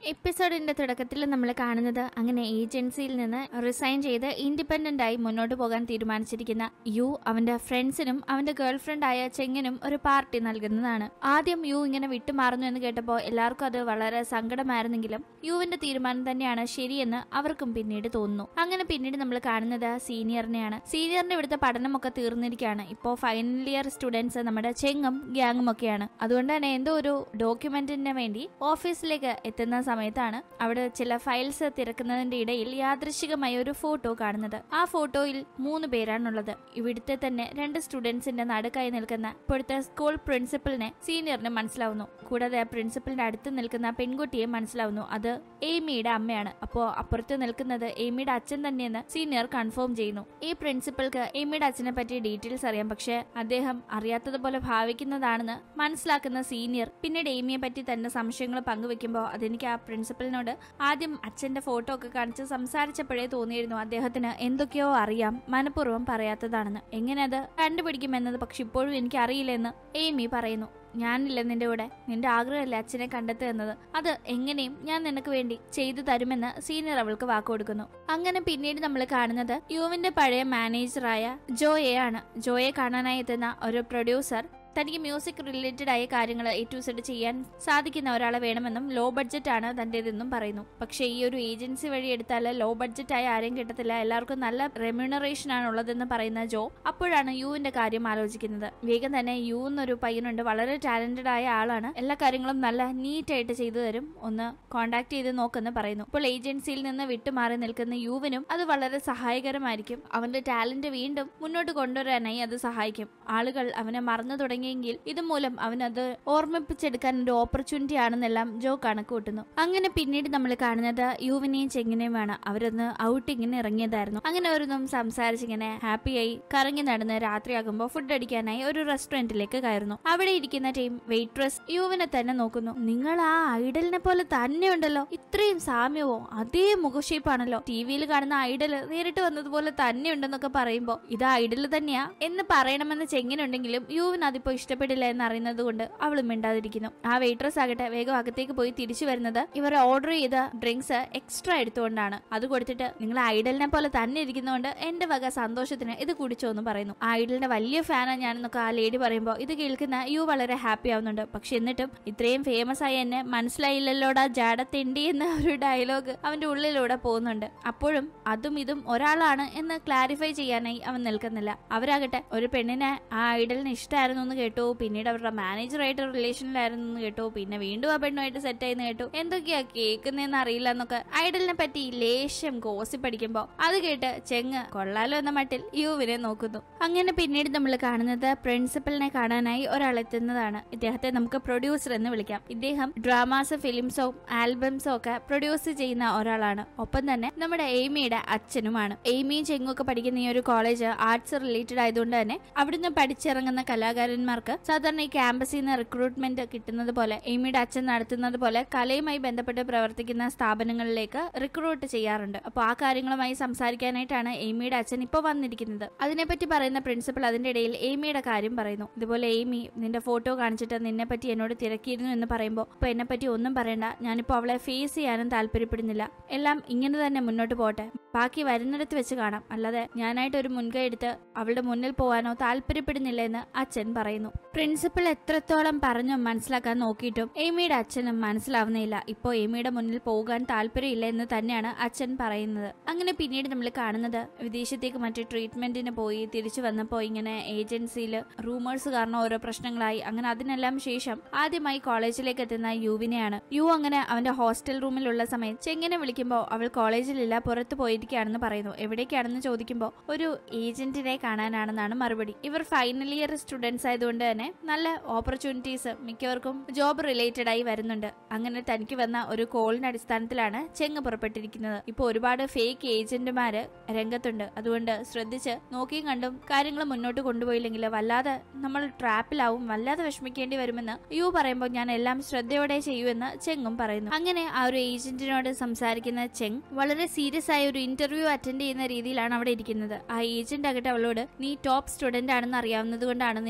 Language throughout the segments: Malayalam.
എപ്പിസോഡിന്റെ തുടക്കത്തിൽ നമ്മൾ കാണുന്നത് അങ്ങനെ ഏജൻസിയിൽ നിന്ന് റിസൈൻ ചെയ്ത് ഇൻഡിപെൻഡന്റ് ആയി മുന്നോട്ട് പോകാൻ തീരുമാനിച്ചിരിക്കുന്ന യു അവന്റെ ഫ്രണ്ട്സിനും അവന്റെ ഗേൾ ഫ്രണ്ട് ആയ ചെങ്ങിനും ഒരു പാർട്ടി നൽകുന്നതാണ് ആദ്യം യു ഇങ്ങനെ വിട്ടുമാറുന്നു എന്ന് കേട്ടപ്പോൾ എല്ലാവർക്കും അത് വളരെ സങ്കടമായിരുന്നെങ്കിലും യുവിന്റെ തീരുമാനം തന്നെയാണ് ശരിയെന്ന് അവർക്കും പിന്നീട് തോന്നുന്നു അങ്ങനെ പിന്നീട് നമ്മൾ കാണുന്നത് സീനിയറിനെയാണ് സീനിയറിന്റെ ഇവിടുത്തെ പഠനമൊക്കെ തീർന്നിരിക്കുകയാണ് ഇപ്പോ ഫൈനൽ ഇയർ സ്റ്റുഡൻസ് നമ്മുടെ ചെങ്ങും ഗ്യാങ്ങും ഒക്കെയാണ് അതുകൊണ്ട് തന്നെ എന്തോ ഒരു ഡോക്യുമെന്റിന് വേണ്ടി ഓഫീസിലേക്ക് എത്തുന്ന സമയത്താണ് അവിടെ ചില ഫയൽസ് തിരക്കുന്നതിന്റെ ഇടയിൽ യാദൃശികമായ ഒരു ഫോട്ടോ കാണുന്നത് ആ ഫോട്ടോയിൽ മൂന്ന് പേരാണുള്ളത് ഇവിടുത്തെ തന്നെ രണ്ട് സ്റ്റുഡൻസിന്റെ നടുക്കായി നിൽക്കുന്ന ഇപ്പോഴത്തെ സ്കൂൾ പ്രിൻസിപ്പലിനെ സീനിയറിന് മനസ്സിലാവുന്നു കൂടാതെ ആ പ്രിൻസിപ്പലിന്റെ അടുത്ത് നിൽക്കുന്ന ആ പെൺകുട്ടിയെ മനസ്സിലാവുന്നു അത് എയ്മിയുടെ അമ്മയാണ് അപ്പോ അപ്പുറത്ത് നിൽക്കുന്നത് എയ്മിയുടെ അച്ഛൻ തന്നെയെന്ന് സീനിയർ കൺഫേം ചെയ്യുന്നു ഈ പ്രിൻസിപ്പൾക്ക് എയ്മിയുടെ അച്ഛനെ പറ്റി ഡീറ്റെയിൽസ് അറിയാം പക്ഷെ അദ്ദേഹം അറിയാത്തതുപോലെ ഭാവിക്കുന്നതാണെന്ന് മനസ്സിലാക്കുന്ന സീനിയർ പിന്നീട് എയ്മിയെ പറ്റി തന്റെ സംശയങ്ങൾ പങ്കുവെക്കുമ്പോൾ അതെനിക്ക് ആ പ്രിൻസിപ്പലിനോട് ആദ്യം അച്ഛന്റെ ഫോട്ടോ ഒക്കെ കാണിച്ച് സംസാരിച്ചപ്പോഴേ തോന്നിയിരുന്നു അദ്ദേഹത്തിന് എന്തൊക്കെയോ അറിയാം മനഃപൂർവ്വം പറയാത്തതാണെന്ന് എങ്ങനെ അത് കണ്ടുപിടിക്കുമെന്നത് പക്ഷെ ഇപ്പോഴും എനിക്ക് അറിയില്ലെന്ന് എയ്മി പറയുന്നു ഞാനില്ല നിന്റെ കൂടെ നിന്റെ ആഗ്രഹമല്ലേ അച്ഛനെ കണ്ടെത്തുക എന്നത് അത് എങ്ങനെയും ഞാൻ നിനക്ക് വേണ്ടി ചെയ്തു തരുമെന്ന് സീനിയർ അവൾക്ക് വാക്ക് കൊടുക്കുന്നു അങ്ങനെ പിന്നീട് നമ്മൾ കാണുന്നത് യുവിന്റെ പഴയ മാനേജറായ ജോയെ ആണ് ജോയെ കാണാനായി എത്തുന്ന ഒരു പ്രൊഡ്യൂസർ തനിക്ക് മ്യൂസിക് റിലേറ്റഡ് ആയ കാര്യങ്ങൾ എ ടു സെഡ് ചെയ്യാൻ സാധിക്കുന്ന ഒരാളെ വേണമെന്നും ലോ ബഡ്ജറ്റ് ആണ് തന്റേതെന്നും പറയുന്നു പക്ഷേ ഈ ഒരു ഏജൻസി വഴി എടുത്താൽ ലോ ബഡ്ജറ്റ് ആയ ആരെയും കിട്ടത്തില്ല എല്ലാവർക്കും നല്ല റെമ്യൂണറേഷൻ ആണ് ഉള്ളതെന്ന് പറയുന്ന ജോ അപ്പോഴാണ് യുവിന്റെ കാര്യം ആലോചിക്കുന്നത് വേഗം തന്നെ യു എന്നൊരു പയ്യനുണ്ട് വളരെ ടാലന്റഡ് ആയ ആളാണ് എല്ലാ കാര്യങ്ങളും നല്ല നീറ്റ് ആയിട്ട് ചെയ്തു തരും ഒന്ന് കോണ്ടാക്ട് ചെയ്ത് നോക്കെന്ന് പറയുന്നു ഇപ്പോൾ ഏജൻസിയിൽ നിന്ന് വിട്ടുമാറി നിൽക്കുന്ന യുവിനും അത് വളരെ സഹായകരമായിരിക്കും അവന്റെ ടാലന്റ് വീണ്ടും മുന്നോട്ട് കൊണ്ടുവരാനായി അത് സഹായിക്കും ആളുകൾ അവനെ മറന്നു തുടങ്ങിയെങ്കിൽ ഇതുമൂലം അവനത് ഓർമ്മിപ്പിച്ചെടുക്കാൻ ഒരു ഓപ്പർച്യൂണിറ്റി ആണെന്നെല്ലാം ജോ കണക്ക് കൂട്ടുന്നു അങ്ങനെ പിന്നീട് നമ്മൾ കാണുന്നത് യുവിനെയും ചെങ്ങിനെയുമാണ് അവരൊന്ന് ഔട്ടിങ്ങിന് ഇറങ്ങിയതായിരുന്നു അങ്ങനെ അവരൊന്നും സംസാരിച്ചിങ്ങനെ ഹാപ്പിയായി കറങ്ങി നടന്ന് രാത്രിയാകുമ്പോൾ ഫുഡ് അടിക്കാനായി ഒരു റെസ്റ്റോറന്റിലേക്ക് കയറുന്നു അവിടെ ഇരിക്കുന്ന ടീം വെയിട്രസ് യുവിനെ തന്നെ നോക്കുന്നു നിങ്ങൾ ആ ഐഡലിനെ പോലെ തന്നെ ഉണ്ടല്ലോ ഇത്രയും സാമ്യമോ അതേ മുഖഷേപ്പാണല്ലോ ടി വിയിൽ കാണുന്ന ഐഡല് നേരിട്ട് വന്നതുപോലെ തന്നെ ഉണ്ടെന്നൊക്കെ പറയുമ്പോ ഇത് ഐഡല് തന്നെയാ എന്ന് പറയണമെന്ന് ചെങ്ങിനുണ്ടെങ്കിലും യുവിന് അതിപ്പോ ഇഷ്ടപ്പെടില്ല എന്ന് അറിയുന്നത് കൊണ്ട് അവൾ മിണ്ടാതിരിക്കുന്നു ആ വെയിട്രസ് ആകട്ടെ വേഗം അകത്തേക്ക് പോയി തിരിച്ചു വരുന്നത് ഇവർ ഓർഡർ ചെയ്ത ഡ്രിങ്ക്സ് എക്സ്ട്രാ എടുത്തുകൊണ്ടാണ് അത് കൊടുത്തിട്ട് നിങ്ങൾ ഐഡലിനെ പോലെ തന്നെ ഇരിക്കുന്നതുകൊണ്ട് എന്റെ വക സന്തോഷത്തിന് ഇത് കുടിച്ചോ എന്ന് പറയുന്നു ആ ഐഡലിന്റെ വലിയ ഫാനാണ് ഞാനെന്നൊക്കെ ആ ലേഡി പറയുമ്പോൾ ഇത് കേൾക്കുന്ന യു വളരെ ഹാപ്പി ആവുന്നുണ്ട് പക്ഷെ എന്നിട്ടും ഇത്രയും ഫേമസ് ആയി എന്നെ മനസ്സിലായില്ലല്ലോടാ ജാട തെണ്ടി എന്ന ഒരു ഡയലോഗ് അവന്റെ ഉള്ളിലൂടെ പോകുന്നുണ്ട് അപ്പോഴും അതും ഇതും ഒരാളാണ് എന്ന് ക്ലാരിഫൈ ചെയ്യാനായി അവൻ നിൽക്കുന്നില്ല അവരാകട്ടെ ഒരു പെണ്ണിനെ ആ ഐഡലിന് ഇഷ്ടമായിരുന്നു എന്ന് കേട്ടു പിന്നീട് അവരുടെ മാനേജറായിട്ട് റിലേഷനിലായിരുന്നു എന്ന് കേട്ടു പിന്നെ വീണ്ടും ആ പെണ്ണുമായിട്ട് സെറ്റ് ആയെന്ന് കേട്ടു എന്തൊക്കെയാ കേൾക്കുന്നതെന്ന് അറിയില്ല എന്നൊക്കെ ഐഡലിനെ പറ്റി ലേശം ഗോസി പഠിക്കുമ്പോ അത് കേട്ട് ചെങ്ങ് കൊള്ളാലോ എന്ന മട്ടിൽ യുവിനെ നോക്കുന്നു അങ്ങനെ പിന്നീട് നമ്മൾ കാണുന്നത് പ്രിൻസിപ്പലിനെ കാണാനായി ഒരാൾ എത്തുന്നതാണ് ഇദ്ദേഹത്തെ നമുക്ക് പ്രൊഡ്യൂസർ എന്ന് വിളിക്കാം ഇദ്ദേഹം ഡ്രാമാസ് ഫിലിംസോ ആൽബംസോ ഒക്കെ പ്രൊഡ്യൂസ് ചെയ്യുന്ന ഒരാളാണ് ഒപ്പം തന്നെ നമ്മുടെ എയ്മിയുടെ അച്ഛനുമാണ് എയ്മിയും ചെങ്ങും ഒക്കെ പഠിക്കുന്ന ഈ ഒരു കോളേജ് ആർട്സ് റിലേറ്റഡ് ആയതുകൊണ്ട് തന്നെ അവിടുന്ന് പഠിച്ചിറങ്ങുന്ന കലാകാരന്മാർക്ക് സാധാരണ ഈ ക്യാമ്പസിൽ നിന്ന് റിക്രൂട്ട്മെന്റ് കിട്ടുന്നത് പോലെ എയ്മിയുടെ അച്ഛൻ നടത്തുന്നത് പോലെ കലയുമായി ബന്ധപ്പെട്ട് പ്രവർത്തിക്കുന്ന സ്ഥാപനങ്ങളിലേക്ക് റിക്രൂട്ട് ചെയ്യാറുണ്ട് അപ്പോൾ ആ കാര്യങ്ങളുമായി സംസാരിക്കാനായിട്ടാണ് എയ്മിയുടെ അച്ഛൻ ഇപ്പോൾ വന്നിരിക്കുന്നത് അതിനെപ്പറ്റി പറയുന്ന പ്രിൻസിപ്പൽ അതിന്റെ ഇടയിൽ എയ്മിയുടെ കാര്യം പറയുന്നു ഇതുപോലെ എയ്മി നിന്റെ ഫോട്ടോ കാണിച്ചിട്ട് നിന്നെ പറ്റി എന്നോട് തിരക്കിയിരുന്നു എന്ന് പറയുമ്പോൾ ഇപ്പൊ എന്നെ പറ്റി ഒന്നും പറയണ്ട ഞാനിപ്പോ അവളെ ഫേസ് ചെയ്യാനും താല്പര്യപ്പെടുന്നില്ല എല്ലാം ഇങ്ങനെ തന്നെ മുന്നോട്ട് പോട്ടെ ബാക്കി വരുന്നിടത്ത് വെച്ച് കാണാം അല്ലാതെ ഞാനായിട്ട് ഒരു മുൻകൈ എടുത്ത് അവളുടെ മുന്നിൽ പോകാനോ താല്പര്യപ്പെടുന്നില്ല എന്ന് അച്ഛൻ പറയുന്നു പ്രിൻസിപ്പൽ എത്രത്തോളം പറഞ്ഞു മനസ്സിലാക്കാൻ നോക്കിയിട്ടും എയ്മിയുടെ അച്ഛനും മനസ്സിലാവുന്നില്ല ഇപ്പോ എയ്മിയുടെ മുന്നിൽ പോകാൻ താല്പര്യമില്ല എന്ന് തന്നെയാണ് അച്ഛൻ പറയുന്നത് അങ്ങനെ പിന്നീട് നമ്മൾ കാണുന്നത് വിദേശത്തേക്ക് മറ്റു ട്രീറ്റ്മെന്റിന് പോയി തിരിച്ചു വന്നപ്പോൾ ഇങ്ങനെ ഏജൻസിയിൽ റൂമേഴ്സ് കാരണം ഓരോ പ്രശ്നങ്ങളായി അങ്ങനെ അതിനെല്ലാം ശേഷം ആദ്യമായി കോളേജിലേക്ക് എത്തുന്ന യുവിനെയാണ് യു അങ്ങനെ അവന്റെ ഹോസ്റ്റൽ റൂമിലുള്ള സമയം ചെങ്ങനെ വിളിക്കുമ്പോൾ അവൾ കോളേജിലില്ല പുറത്തു പോയിരിക്കുകയാണെന്ന് പറയുന്നു എവിടേക്കാണെന്ന് ചോദിക്കുമ്പോൾ ഒരു ഏജന്റിനെ കാണാനാണെന്നാണ് മറുപടി ഇവർ ഫൈനൽ ഇയർ സ്റ്റുഡൻസ് ആയതുകൊണ്ട് തന്നെ നല്ല ഓപ്പർച്യൂണിറ്റീസ് മിക്കവർക്കും ജോബ് റിലേറ്റഡ് ആയി വരുന്നുണ്ട് അങ്ങനെ തനിക്ക് വന്ന ഒരു കോളിന്റെ അടിസ്ഥാനത്തിലാണ് ചെങ്ങ് പുറപ്പെട്ടിരിക്കുന്നത് ഇപ്പൊ ഒരുപാട് ഫേക്ക് ഏജന്റുമാര് രംഗത്തുണ്ട് അതുകൊണ്ട് ശ്രദ്ധിച്ച് നോക്കിയും കണ്ടും കാര്യങ്ങൾ മുന്നോട്ട് കൊണ്ടുപോയില്ലെങ്കിൽ വല്ലാതെ നമ്മൾ ട്രാപ്പിലാവും വല്ലാതെ വിഷമിക്കേണ്ടി വരുമെന്ന് യു പറയുമ്പോൾ ഞാൻ എല്ലാം ശ്രദ്ധയോടെ ചെയ്യുമെന്ന് ചെങ്ങും പറയുന്നു അങ്ങനെ ആ ഒരു ഏജന്റിനോട് സംസാരിക്കുന്ന ചെങ് വളരെ സീരിയസ് ആയ ഒരു ഇന്റർവ്യൂ അറ്റൻഡ് ചെയ്യുന്ന രീതിയിലാണ് അവിടെ ഇരിക്കുന്നത് ആ ഏജന്റ് ആകട്ടെ അവളോട് നീ ടോപ്പ് സ്റ്റുഡന്റ് ആണെന്ന് അറിയാവുന്നത് കൊണ്ടാണ് നിന്നെ ഞങ്ങൾ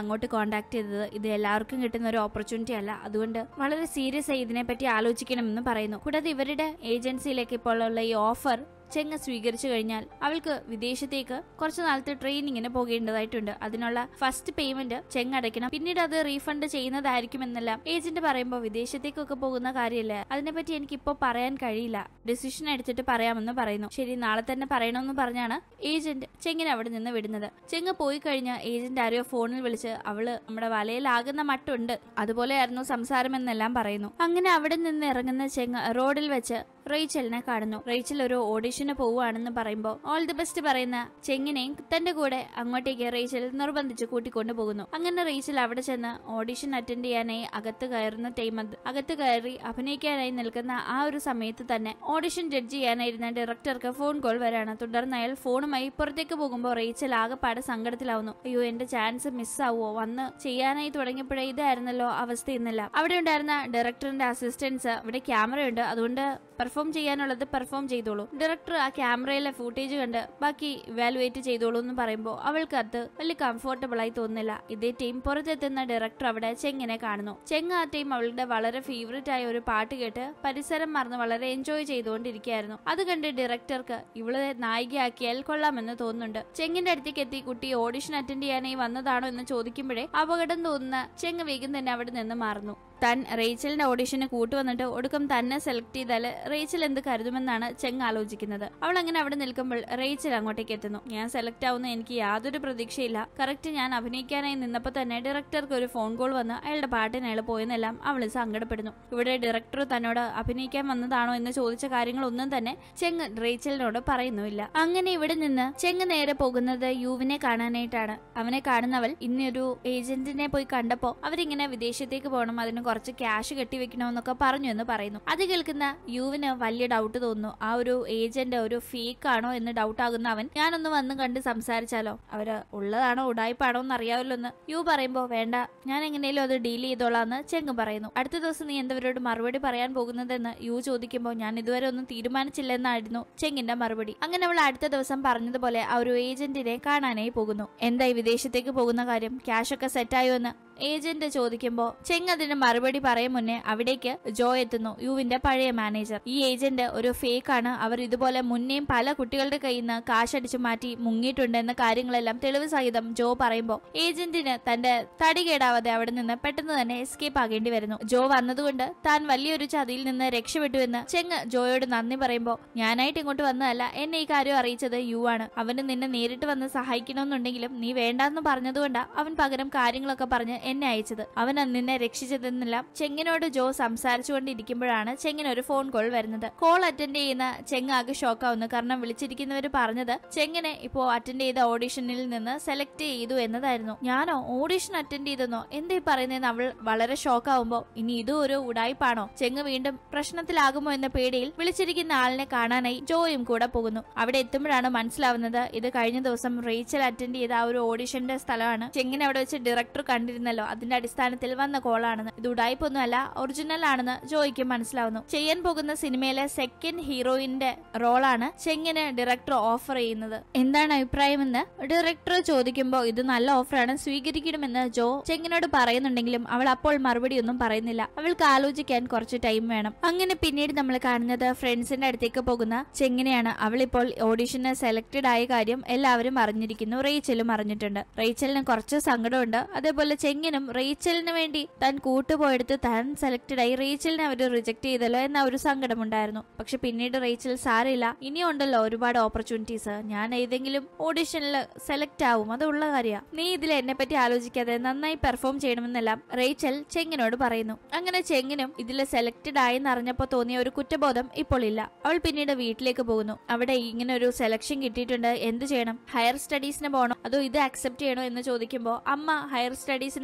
അങ്ങോട്ട് കോൺടാക്ട് ചെയ്തത് ഇത് എല്ലാവർക്കും കിട്ടുന്ന ഒരു ഓപ്പർച്യൂണിറ്റി അല്ല അതുകൊണ്ട് വളരെ സീരിയസ് ആയി ഇതിനെപ്പറ്റി ആലോചിക്കണമെന്ന് പറയുന്നു കൂടാതെ ഇവരുടെ ഏജൻസിയിലേക്ക് ഇപ്പോൾ ഉള്ള ഈ ഓഫർ ചെങ്ങ സ്വീകരിച്ചു കഴിഞ്ഞാൽ അവൾക്ക് വിദേശത്തേക്ക് കുറച്ച് നാളത്തെ ട്രെയിനിങ്ങിന് പോകേണ്ടതായിട്ടുണ്ട് അതിനുള്ള ഫസ്റ്റ് പേയ്മെന്റ് ചെങ്ങ അടയ്ക്കണം പിന്നീട് അത് റീഫണ്ട് ചെയ്യുന്നതായിരിക്കുമെന്നെല്ലാം ഏജന്റ് പറയുമ്പോൾ വിദേശത്തേക്കൊക്കെ പോകുന്ന കാര്യമല്ലേ അതിനെപ്പറ്റി എനിക്ക് ഇപ്പോൾ പറയാൻ കഴിയില്ല ഡിസിഷൻ എടുത്തിട്ട് പറയാമെന്ന് പറയുന്നു ശരി നാളെ തന്നെ പറയണമെന്ന് പറഞ്ഞാണ് ഏജന്റ് ചെങ്ങിനെ അവിടെ നിന്ന് വിടുന്നത് ചെങ്ങ പോയി കഴിഞ്ഞ് ഏജന്റ് ആരെയോ ഫോണിൽ വിളിച്ച് അവള് നമ്മുടെ വലയിലാകുന്ന മട്ടുണ്ട് അതുപോലെയായിരുന്നു സംസാരമെന്നെല്ലാം പറയുന്നു അങ്ങനെ അവിടെ നിന്ന് ഇറങ്ങുന്ന ചെങ്ങ റോഡിൽ വെച്ച് റേച്ചലിനെ കാണുന്നു റേച്ചൽ ഒരു ഓഡിഷന് പോവുകയാണെന്ന് പറയുമ്പോൾ ഓൾ ദി ബെസ്റ്റ് പറയുന്ന ചെങ്ങിനെയും തന്റെ കൂടെ അങ്ങോട്ടേക്ക് റേച്ചൽ നിർബന്ധിച്ച് കൂട്ടിക്കൊണ്ടു പോകുന്നു അങ്ങനെ റേച്ചൽ അവിടെ ചെന്ന് ഓഡിഷൻ അറ്റൻഡ് ചെയ്യാനായി അകത്ത് കയറുന്ന ടൈം അത് അകത്ത് കയറി അഭിനയിക്കാനായി നിൽക്കുന്ന ആ ഒരു സമയത്ത് തന്നെ ഓഡിഷൻ ജഡ്ജ് ചെയ്യാനായിരുന്ന ഡയറക്ടർക്ക് ഫോൺ കോൾ വരാണ് തുടർന്ന് അയാൾ ഫോണുമായി പുറത്തേക്ക് പോകുമ്പോൾ റേച്ചൽ ആകെപ്പാടെ സങ്കടത്തിലാവുന്നു അയ്യോ എന്റെ ചാൻസ് മിസ്സാവോ വന്ന് ചെയ്യാനായി തുടങ്ങിയപ്പോഴേ ഇതായിരുന്നല്ലോ അവസ്ഥ ഇന്നല്ല അവിടെ ഉണ്ടായിരുന്ന ഡയറക്ടറിന്റെ അസിസ്റ്റൻസ് ഇവിടെ ക്യാമറയുണ്ട് അതുകൊണ്ട് പെർഫോം ചെയ്യാനുള്ളത് പെർഫോം ചെയ്തോളൂ ഡയറക്ടർ ആ ക്യാമറയിലെ ഫൂട്ടേജ് കണ്ട് ബാക്കി ഇവാലുവേറ്റ് ചെയ്തോളൂ എന്ന് പറയുമ്പോൾ അവൾക്ക് അത് വലിയ കംഫർട്ടബിൾ ആയി തോന്നുന്നില്ല ഇതേ ടീം പുറത്തെത്തുന്ന ഡയറക്ടർ അവിടെ ചെങ്ങിനെ കാണുന്നു ചെങ്ങ് ആ ടീം അവളുടെ വളരെ ഫേവറേറ്റ് ആയ ഒരു പാട്ട് കേട്ട് പരിസരം മറന്ന് വളരെ എൻജോയ് ചെയ്തുകൊണ്ടിരിക്കുകയായിരുന്നു അത് കണ്ട് ഡയറക്ടർക്ക് ഇവളെ നായികയാക്കിയാൽ കൊള്ളാമെന്ന് തോന്നുന്നുണ്ട് ചെങ്ങിന്റെ അടുത്തേക്ക് എത്തി കുട്ടി ഓഡിഷൻ അറ്റൻഡ് ചെയ്യാനായി വന്നതാണോ എന്ന് ചോദിക്കുമ്പോഴേ അപകടം തോന്നുന്ന ചെങ്ങ് വേഗം തന്നെ അവിടെ നിന്ന് മാറുന്നു താൻ റേച്ചലിന്റെ ഓഡിഷന് കൂട്ടുവന്നിട്ട് ഒടുക്കം തന്നെ സെലക്ട് ചെയ്താൽ റേച്ചൽ എന്ത് കരുതുമെന്നാണ് ചെങ് ആലോചിക്കുന്നത് അവൾ അങ്ങനെ അവിടെ നിൽക്കുമ്പോൾ റേച്ചൽ അങ്ങോട്ടേക്ക് എത്തുന്നു ഞാൻ സെലക്ട് ആവുന്ന എനിക്ക് യാതൊരു പ്രതീക്ഷയില്ല കറക്റ്റ് ഞാൻ അഭിനയിക്കാനായി നിന്നപ്പോൾ തന്നെ ഡയറക്ടർക്ക് ഒരു ഫോൺ കോൾ വന്ന് അയാളുടെ പാട്ടിന് അയാൾ പോയെന്നെല്ലാം അവൾ സങ്കടപ്പെടുന്നു ഇവിടെ ഡയറക്ടർ തന്നോട് അഭിനയിക്കാൻ വന്നതാണോ എന്ന് ചോദിച്ച കാര്യങ്ങളൊന്നും തന്നെ ചെങ് റേച്ചലിനോട് പറയുന്നുമില്ല അങ്ങനെ ഇവിടെ നിന്ന് ചെങ് നേരെ പോകുന്നത് യുവിനെ കാണാനായിട്ടാണ് അവനെ കാണുന്നവൾ ഇന്നൊരു ഏജന്റിനെ പോയി കണ്ടപ്പോ അവരിങ്ങനെ വിദേശത്തേക്ക് പോകണം അതിന് കുറച്ച് ക്യാഷ് കെട്ടിവെക്കണമെന്നൊക്കെ പറഞ്ഞു എന്ന് പറയുന്നു അത് കേൾക്കുന്ന യുവിന് വലിയ ഡൗട്ട് തോന്നുന്നു ആ ഒരു ഏജന്റ് ഒരു ഫേക്ക് ആണോ എന്ന് ഡൗട്ട് ആകുന്ന അവൻ ഞാനൊന്ന് വന്ന് കണ്ട് സംസാരിച്ചാലോ അവര് ഉള്ളതാണോ ഉടായ്പാണോ എന്ന് അറിയാമല്ലോ എന്ന് യു പറയുമ്പോ വേണ്ട ഞാൻ എങ്ങനെയും അത് ഡീൽ ചെയ്തോളാന്ന് ചെങ്ങ് പറയുന്നു അടുത്ത ദിവസം നീ എന്തവരോട് മറുപടി പറയാൻ പോകുന്നതെന്ന് യു ചോദിക്കുമ്പോൾ ഞാൻ ഇതുവരെ ഒന്നും തീരുമാനിച്ചില്ലെന്നായിരുന്നു ചെങ്ങിന്റെ മറുപടി അങ്ങനെ അവൾ അടുത്ത ദിവസം പറഞ്ഞതുപോലെ ആ ഒരു ഏജന്റിനെ കാണാനായി പോകുന്നു എന്തായി വിദേശത്തേക്ക് പോകുന്ന കാര്യം ക്യാഷ് ഒക്കെ സെറ്റായോ എന്ന് ഏജന്റ് ചോദിക്കുമ്പോൾ ചെങ് അതിന് മറുപടി പറയും മുന്നേ അവിടേക്ക് ജോ എത്തുന്നു യുവിന്റെ പഴയ മാനേജർ ഈ ഏജന്റ് ഒരു ഫേക്ക് ആണ് അവർ ഇതുപോലെ മുന്നേയും പല കുട്ടികളുടെ കയ്യിൽ നിന്ന് കാശടിച്ചു മാറ്റി മുങ്ങിയിട്ടുണ്ട് എന്ന കാര്യങ്ങളെല്ലാം തെളിവ് സഹിതം ജോ പറയുമ്പോൾ ഏജന്റിന് തന്റെ തടി കേടാവാതെ അവിടെ നിന്ന് പെട്ടെന്ന് തന്നെ എസ്കേപ്പ് ആകേണ്ടി വരുന്നു ജോ വന്നതുകൊണ്ട് താൻ വലിയൊരു ചതിയിൽ നിന്ന് രക്ഷപ്പെട്ടുവെന്ന് ചെങ് ജോയോട് നന്ദി പറയുമ്പോൾ ഞാനായിട്ട് ഇങ്ങോട്ട് വന്നതല്ല എന്നെ ഈ കാര്യം അറിയിച്ചത് യു ആണ് അവന് നിന്നെ നേരിട്ട് വന്ന് സഹായിക്കണമെന്നുണ്ടെങ്കിലും നീ വേണ്ടാന്ന് പറഞ്ഞതുകൊണ്ടാ അവൻ പകരം കാര്യങ്ങളൊക്കെ പറഞ്ഞ് എന്നെ അയച്ചത് അവൻ നിന്നെ രക്ഷിച്ചതെന്നെല്ലാം ചെങ്ങിനോട് ജോ സംസാരിച്ചുകൊണ്ടിരിക്കുമ്പോഴാണ് ചെങ്ങിന് ഒരു ഫോൺ കോൾ വരുന്നത് കോൾ അറ്റൻഡ് ചെയ്യുന്ന ചെങ് ആകെ ഷോക്കാവുന്നു കാരണം വിളിച്ചിരിക്കുന്നവർ പറഞ്ഞത് ചെങ്ങിനെ ഇപ്പോ അറ്റൻഡ് ചെയ്ത ഓഡിഷനിൽ നിന്ന് സെലക്ട് ചെയ്തു എന്നതായിരുന്നു ഞാനോ ഓഡിഷൻ അറ്റൻഡ് ചെയ്തെന്നോ എന്തേ പറയുന്നതെന്ന് അവൾ വളരെ ഷോക്കാവുമ്പോ ഇനി ഇതും ഒരു ഉടായ്പാണോ ചെങ്ങ് വീണ്ടും പ്രശ്നത്തിലാകുമോ എന്ന പേടിയിൽ വിളിച്ചിരിക്കുന്ന ആളിനെ കാണാനായി ജോയും കൂടെ പോകുന്നു അവിടെ എത്തുമ്പോഴാണ് മനസ്സിലാവുന്നത് ഇത് കഴിഞ്ഞ ദിവസം റേച്ചൽ അറ്റൻഡ് ചെയ്ത ആ ഒരു ഓഡിഷന്റെ സ്ഥലമാണ് ചെങ്ങിനെ അവിടെ വെച്ച് ഡയറക്ടർ കണ്ടിരുന്നല്ലോ അതിന്റെ അടിസ്ഥാനത്തിൽ വന്ന കോളാണെന്ന് ഇത് ഉടായ്പൊന്നുമല്ല ഒറിജിനൽ ആണെന്ന് ജോയ്ക്ക് മനസ്സിലാവുന്നു ചെയ്യാൻ പോകുന്ന സിനിമയിലെ സെക്കൻഡ് ഹീറോയിന്റെ റോളാണ് ചെങ്ങിന് ഡയറക്ടർ ഓഫർ ചെയ്യുന്നത് എന്താണ് അഭിപ്രായമെന്ന് ഡയറക്ടർ ചോദിക്കുമ്പോൾ ഇത് നല്ല ഓഫറാണ് സ്വീകരിക്കണമെന്ന് ജോ ചെങ്ങിനോട് പറയുന്നുണ്ടെങ്കിലും അവൾ അപ്പോൾ മറുപടി ഒന്നും പറയുന്നില്ല അവൾക്ക് ആലോചിക്കാൻ കുറച്ച് ടൈം വേണം അങ്ങനെ പിന്നീട് നമ്മൾ കാണുന്നത് ഫ്രണ്ട്സിന്റെ അടുത്തേക്ക് പോകുന്ന ചെങ്ങിനെയാണ് അവളിപ്പോൾ ഓഡിഷന് സെലക്ടഡ് ആയ കാര്യം എല്ലാവരും അറിഞ്ഞിരിക്കുന്നു റേച്ചലും അറിഞ്ഞിട്ടുണ്ട് റേച്ചലിന് കുറച്ച് സങ്കടമുണ്ട് അതേപോലെ ചെങ്ങിനും റേച്ചലിന് വേണ്ടി താൻ കൂട്ടുപോയെടുത്ത് താൻ സെലക്ടഡ് ആയി റേച്ചലിനെ അവർ റിജക്ട് ചെയ്തല്ലോ എന്ന ഒരു സങ്കടമുണ്ടായിരുന്നു പക്ഷെ പിന്നീട് റേച്ചൽ സാരമില്ല ഇനിയും ഉണ്ടല്ലോ ഒരുപാട് ഓപ്പർച്യൂണിറ്റീസ് ഞാൻ ഏതെങ്കിലും ഓഡിഷനിൽ സെലക്ട് ആവും അത് ഉള്ള കാര്യമാണ് നീ ഇതിൽ എന്നെ പറ്റി ആലോചിക്കാതെ നന്നായി പെർഫോം ചെയ്യണമെന്നെല്ലാം റേച്ചൽ ചെങ്ങിനോട് പറയുന്നു അങ്ങനെ ചെങ്ങിനും ഇതിൽ സെലക്ടഡ് ആയെന്ന് അറിഞ്ഞപ്പോൾ തോന്നിയ ഒരു കുറ്റബോധം ഇപ്പോൾ ഇല്ല അവൾ പിന്നീട് വീട്ടിലേക്ക് പോകുന്നു അവിടെ ഇങ്ങനെ ഒരു സെലക്ഷൻ കിട്ടിയിട്ടുണ്ട് എന്ത് ചെയ്യണം ഹയർ സ്റ്റഡീസിന് പോകണോ അതോ ഇത് അക്സെപ്റ്റ് ചെയ്യണോ എന്ന് ചോദിക്കുമ്പോൾ അമ്മ ഹയർ സ്റ്റഡീസിന്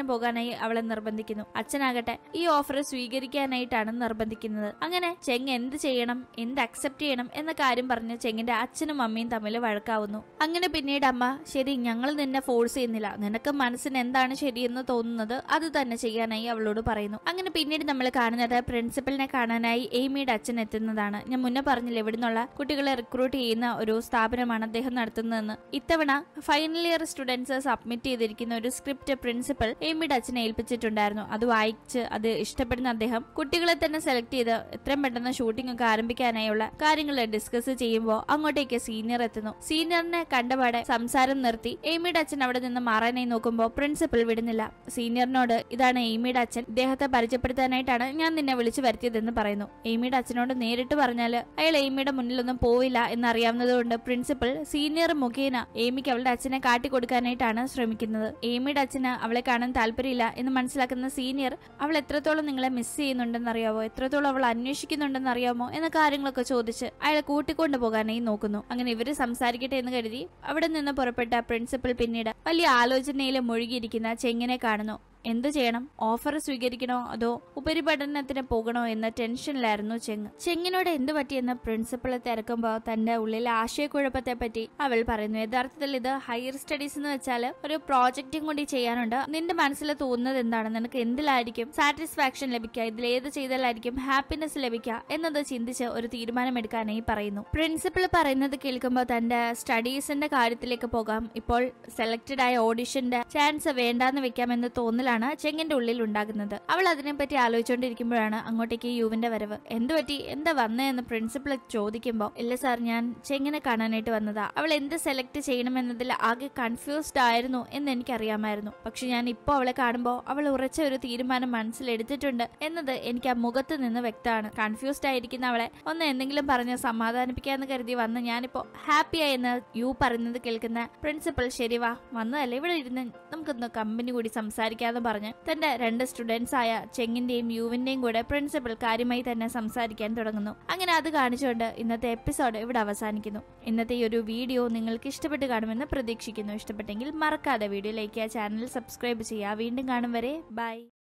പോകാനായി അവളെ നിർബന്ധിക്കുന്നു അച്ഛനാകട്ടെ ഈ ഓഫർ സ്വീകരിക്കാനായിട്ടാണ് നിർബന്ധിക്കുന്നത് അങ്ങനെ ചെങ് എന്ത് ചെയ്യണം എന്ത് അക്സെപ്റ്റ് ചെയ്യണം എന്ന കാര്യം പറഞ്ഞ് ചെങ്ങിന്റെ അച്ഛനും അമ്മയും തമ്മിൽ വഴക്കാവുന്നു അങ്ങനെ പിന്നീട് അമ്മ ശരി ഞങ്ങൾ നിന്നെ ഫോഴ്സ് ചെയ്യുന്നില്ല നിനക്ക് മനസ്സിന് എന്താണ് ശരിയെന്ന് തോന്നുന്നത് അത് തന്നെ ചെയ്യാനായി അവളോട് പറയുന്നു അങ്ങനെ പിന്നീട് നമ്മൾ കാണുന്നത് പ്രിൻസിപ്പലിനെ കാണാനായി എയ്മിയുടെ അച്ഛൻ എത്തുന്നതാണ് ഞാൻ മുന്നേ പറഞ്ഞില്ല ഇവിടെ നിന്നുള്ള കുട്ടികളെ റിക്രൂട്ട് ചെയ്യുന്ന ഒരു സ്ഥാപനമാണ് അദ്ദേഹം നടത്തുന്നതെന്ന് ഇത്തവണ ഫൈനൽ ഇയർ സ്റ്റുഡൻസ് സബ്മിറ്റ് ചെയ്തിരിക്കുന്ന ഒരു സ്ക്രിപ്റ്റ് പ്രിൻസിപ്പൽ എയ്മിയുടെ അച്ഛനെ ഏൽപ്പിച്ചിട്ടുണ്ടായിരുന്നു അത് വായിച്ച് അത് ഇഷ്ടപ്പെടുന്ന അദ്ദേഹം കുട്ടികളെ തന്നെ സെലക്ട് ചെയ്ത് എത്രയും പെട്ടെന്ന് ഷൂട്ടിംഗ് ഒക്കെ ആരംഭിക്കാനായുള്ള കാര്യങ്ങൾ ഡിസ്കസ് ചെയ്യുമ്പോൾ അങ്ങോട്ടേക്ക് സീനിയർ എത്തുന്നു സീനിയറിനെ കണ്ടപാടെ സംസാരം നിർത്തി എയ്മിയുടെ അച്ഛൻ അവിടെ നിന്ന് മാറാനായി നോക്കുമ്പോൾ പ്രിൻസിപ്പൽ വിടുന്നില്ല സീനിയറിനോട് ഇതാണ് എയ്മിയുടെ അച്ഛൻ ഇദ്ദേഹത്തെ പരിചയപ്പെടുത്താനായിട്ടാണ് ഞാൻ നിന്നെ വിളിച്ചു വരുത്തിയതെന്ന് പറയുന്നു എയ്മിയുടെ അച്ഛനോട് നേരിട്ട് പറഞ്ഞാൽ അയാൾ എയ്മിയുടെ മുന്നിലൊന്നും പോവില്ല എന്നറിയാവുന്നതുകൊണ്ട് പ്രിൻസിപ്പൽ സീനിയർ മുഖേന എയ്മിക്ക് അവളുടെ അച്ഛനെ കാട്ടിക്കൊടുക്കാനായിട്ടാണ് ശ്രമിക്കുന്നത് എയ്മിയുടെ അച്ഛന് അവളെ കാണാൻ താല്പര്യമില്ല എന്ന് മനസ്സിലാക്കുന്ന സീനിയർ അവൾ എത്രത്തോളം നിങ്ങളെ മിസ് ചെയ്യുന്നുണ്ടെന്ന് അറിയാമോ എത്രത്തോളം അവൾ അന്വേഷിക്കുന്നുണ്ടെന്ന് അറിയാമോ എന്ന കാര്യങ്ങളൊക്കെ ചോദിച്ച് അയാളെ കൂട്ടിക്കൊണ്ടു പോകാനായി നോക്കുന്നു അങ്ങനെ ഇവര് സംസാരിക്കട്ടെ എന്ന് കരുതി അവിടെ നിന്ന് പുറപ്പെട്ട പ്രിൻസിപ്പൽ പിന്നീട് വലിയ ആലോചനയിൽ മുഴുകിയിരിക്കുന്ന ചെങ്ങിനെ കാണുന്നു എന്തു ചെയ്യണം ഓഫർ സ്വീകരിക്കണോ അതോ ഉപരിപഠനത്തിന് പോകണോ എന്ന ടെൻഷനിലായിരുന്നു ചെങ് ചെങ്ങിനോട് എന്തു പറ്റിയെന്ന് പ്രിൻസിപ്പൾ തിരക്കുമ്പോൾ തന്റെ ഉള്ളിലെ ആശയക്കുഴപ്പത്തെ പറ്റി അവൾ പറയുന്നു യഥാർത്ഥത്തിൽ ഇത് ഹയർ സ്റ്റഡീസ് എന്ന് വെച്ചാൽ ഒരു പ്രോജക്റ്റും കൂടി ചെയ്യാനുണ്ട് നിന്റെ മനസ്സിൽ തോന്നുന്നത് എന്താണ് നിനക്ക് എന്തിലായിരിക്കും സാറ്റിസ്ഫാക്ഷൻ ലഭിക്കുക ഇതിൽ ഏത് ചെയ്താലായിരിക്കും ഹാപ്പിനെസ് ലഭിക്കുക എന്നത് ചിന്തിച്ച് ഒരു തീരുമാനമെടുക്കാനായി പറയുന്നു പ്രിൻസിപ്പൾ പറയുന്നത് കേൾക്കുമ്പോൾ തന്റെ സ്റ്റഡീസിന്റെ കാര്യത്തിലേക്ക് പോകാം ഇപ്പോൾ സെലക്ടഡ് ആയ ഓഡിഷന്റെ ചാൻസ് വേണ്ടാന്ന് വെക്കാമെന്ന് തോന്നലാണ് ചെങ്ങിന്റെ ഉള്ളിൽ ഉണ്ടാകുന്നത് അവൾ അതിനെപ്പറ്റി ആലോചിച്ചുകൊണ്ടിരിക്കുമ്പോഴാണ് അങ്ങോട്ടേക്ക് യുവിന്റെ വരവ് എന്ത് പറ്റി എന്താ വന്നതെന്ന് പ്രിൻസിപ്പൾ ചോദിക്കുമ്പോൾ ഇല്ല സാർ ഞാൻ ചെങ്ങിനെ കാണാനായിട്ട് വന്നതാ അവൾ എന്ത് സെലക്ട് ചെയ്യണമെന്നതിൽ ആകെ കൺഫ്യൂസ്ഡ് ആയിരുന്നു എന്ന് എനിക്കറിയാമായിരുന്നു പക്ഷെ ഞാൻ ഇപ്പോൾ അവളെ കാണുമ്പോൾ അവൾ ഉറച്ച ഒരു തീരുമാനം മനസ്സിലെടുത്തിട്ടുണ്ട് എന്നത് എനിക്ക് ആ മുഖത്ത് നിന്ന് വ്യക്തമാണ് കൺഫ്യൂസ്ഡ് ആയിരിക്കുന്ന അവളെ ഒന്ന് എന്തെങ്കിലും പറഞ്ഞ് സമാധാനിപ്പിക്കാന്ന് കരുതി വന്ന് ഞാനിപ്പോ ഹാപ്പിയായി എന്ന് യു പറയുന്നത് കേൾക്കുന്ന പ്രിൻസിപ്പൽ ശരി വാ വന്നതല്ലേ ഇവിടെ ഇരുന്ന് നമുക്കൊന്ന് കമ്പനി കൂടി സംസാരിക്കാന്ന് പറഞ്ഞ് തന്റെ രണ്ട് സ്റ്റുഡൻസ് ആയ ചെങ്ങിന്റെയും യുവിന്റെയും കൂടെ പ്രിൻസിപ്പൽ കാര്യമായി തന്നെ സംസാരിക്കാൻ തുടങ്ങുന്നു അങ്ങനെ അത് കാണിച്ചുകൊണ്ട് ഇന്നത്തെ എപ്പിസോഡ് ഇവിടെ അവസാനിക്കുന്നു ഇന്നത്തെ ഈ ഒരു വീഡിയോ നിങ്ങൾക്ക് ഇഷ്ടപ്പെട്ട് കാണുമെന്ന് പ്രതീക്ഷിക്കുന്നു ഇഷ്ടപ്പെട്ടെങ്കിൽ മറക്കാതെ വീഡിയോ ലൈക്ക് ചെയ്യുക ചാനൽ സബ്സ്ക്രൈബ് ചെയ്യുക വീണ്ടും കാണും വരെ ബൈ